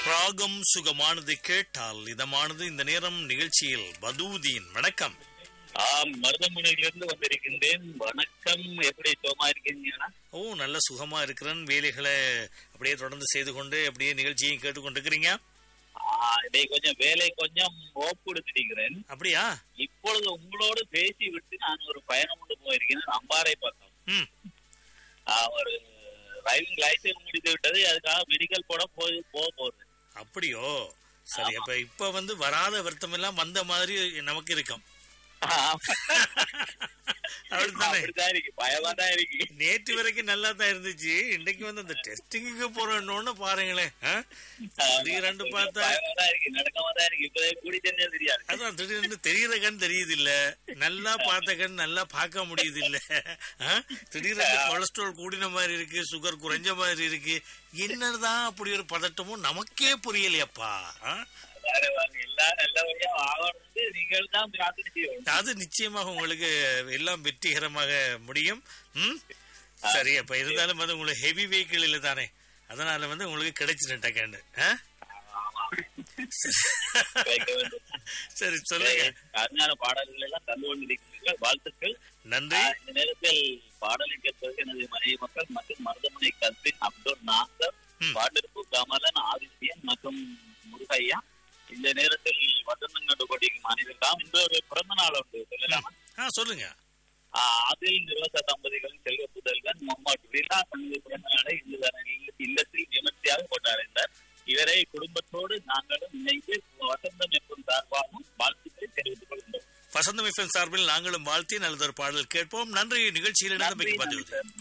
ராகம் சுகமானது கேட்டால் இதமானது இந்த நேரம் நிகழ்ச்சியில் பதூதீன் வணக்கம் ஆம் மருதமுனையிலிருந்து வந்திருக்கின்றேன் வணக்கம் எப்படி சுகமா இருக்கீங்களா ஓ நல்ல சுகமா இருக்கிறேன் வேலைகளை அப்படியே தொடர்ந்து செய்து கொண்டு அப்படியே நிகழ்ச்சியையும் கேட்டுக்கொண்டிருக்கிறீங்க இதை கொஞ்சம் வேலை கொஞ்சம் ஓப்பு எடுத்துட்டீங்கிறேன் அப்படியா இப்பொழுது உங்களோடு பேசி விட்டு நான் ஒரு பயணம் கொண்டு போயிருக்கிறேன் அம்பாறை பக்கம் ம் ஆ, ஒரு டிரைவிங் லைசன்ஸ் முடித்து விட்டது அதுக்காக மெடிக்கல் போட போய் போக போகுது அப்படியோ சரி அப்ப இப்ப வந்து வராத வருத்தம் எல்லாம் வந்த மாதிரி நமக்கு இருக்கும் அப்படித்தானே அப்படிதான் இருக்கு பயமா தான் இருக்கு நேற்று வரைக்கும் நல்லா தான் இருந்துச்சு இன்னைக்கு வந்து அந்த டெஸ்டிங்க்கு போறோன்னு பாருங்களேன் ஆ? திடீரென்று பார்த்தா பயமா தான் இருக்கு நடக்காம தான் இருக்கு இப்போதே கூடி தெரிஞ்சா தெரியாது அதான் திடீர்னு தெரியுற கண் தெரியுது இல்ல நல்லா பார்த்த கண் நல்லா பார்க்க முடியுது இல்ல ஆ? திடீர்னு கொலஸ்ட்ரால் கூடின மாதிரி இருக்கு சுகர் குறைஞ்ச மாதிரி இருக்கு என்னதான் அப்படி ஒரு பதட்டமும் நமக்கே புரியலையப்பா ஆ? வேற வாங்க எல்லாம் நல்லபடியா ஆகணும்னு நீங்கள் தான் பிரார்த்தனை செய்யணும் அது நிச்சயமாக உங்களுக்கு எல்லாம் வெற்றிகரமாக முடியும் ம் சரி அப்ப இருந்தாலும் வந்து உங்களுக்கு ஹெவி வெஹிக்கிள் இல்ல தானே அதனால வந்து உங்களுக்கு கிடைச்சிட்டு டக்காண்டு ஆ? ஆமா வைக்க வேண்டும் சரி சொல்லுங்க அருமையான பாடல்கள் எல்லாம் தந்து கொண்டிருக்கிறீர்கள் வாழ்த்துக்கள் நன்றி ஆஹ் இந்த நேரத்தில் பாடலை கேட்பதற்கு எனது மனைவி மக்கள் மற்றும் மருதமனை கல்பின் அப்துல் நாசர் ம். பாட்டிற்கு கமலன் ஆதித்யன் மற்றும் முருகையா இந்த நேரத்தில் வசந்தம் கண்டு கொண்டிருக்கும் அனைவருக்காம் இன்று ஒரு பிறந்த நாள் உண்டு சொல்லலாமா ஆ சொல்லுங்க ஆஹ் அதில் நிர்வாக தம்பதிகளின் செல்வ புதல்வன் முகமது விழா தனது பிறந்த நாளை இன்று தனது இல்ல- இல்லத்தில் விமர்சையாக கொண்டாடினார் இவரை குடும்பத்தோடு நாங்களும் இணைந்து வசந்தம் மற்றும் சார்பாகவும் வாழ்த்துக்களை தெரிவித்துக் கொள்கின்றோம் வசந்தம் எஃப்எம் சார்பில் நாங்களும் வாழ்த்தி நல்லதொரு பாடல் கேட்போம் நன்றி நிகழ்ச்சியில் நன்றி, இணைந்து நன்றி சார்.